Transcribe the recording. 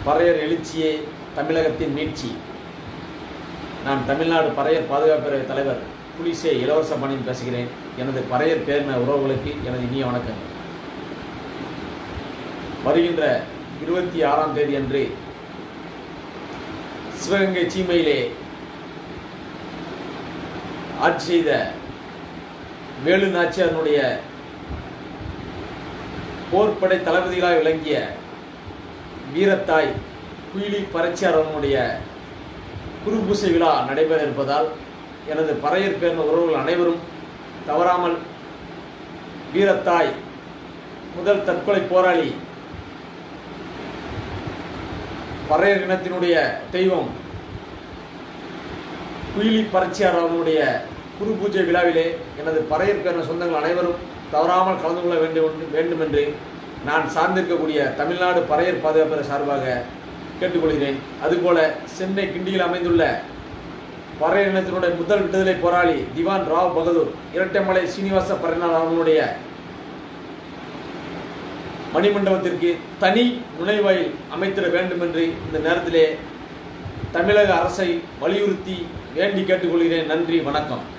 பறையர் எழுச்சியே தமிழகத்தின் மீட்சி நான் தமிழ்நாடு பறையர் பாதுகாப்பு பேரவை தலைவர் புலிசே இளவரச பணியின் பேசுகிறேன் எனது பறையர் பேரின உறவுகளுக்கு எனது இனிய வணக்கங்கள் வருகின்ற இருபத்தி ஆறாம் தேதி அன்று சிவகங்கை சீமையிலே ஆட்சி செய்த வேலு நாச்சியாரனுடைய போர்ப்படை தளபதிகளாக விளங்கிய வீரத்தாய் குயிலி பரச்சியார் அவர்களுடைய குருபூசை விழா நடைபெற இருப்பதால் எனது பறையர் பேர்ந்த உறவுகள் அனைவரும் தவறாமல் வீரத்தாய் முதல் தற்கொலை போராளி பறையர் இனத்தினுடைய தெய்வம் குயிலி பரச்சியார் அவர்களுடைய குரு பூஜை விழாவிலே எனது பறையர் பேர்ந்த சொந்தங்கள் அனைவரும் தவறாமல் கலந்து கொள்ள வேண்டும் வேண்டும் என்று நான் சார்ந்திருக்கக்கூடிய தமிழ்நாடு பறையர் பாதுகாப்பு சார்பாக கேட்டுக்கொள்கிறேன் அதுபோல சென்னை கிண்டியில் அமைந்துள்ள பறையர் இனத்தினுடைய முதல் விடுதலை போராளி திவான் ராவ் பகதூர் இரட்டைமலை சீனிவாச பறையனார் அவர்களுடைய மணிமண்டபத்திற்கு தனி நுழைவாயில் அமைத்திட வேண்டும் என்று இந்த நேரத்திலே தமிழக அரசை வலியுறுத்தி வேண்டி கேட்டுக்கொள்கிறேன் நன்றி வணக்கம்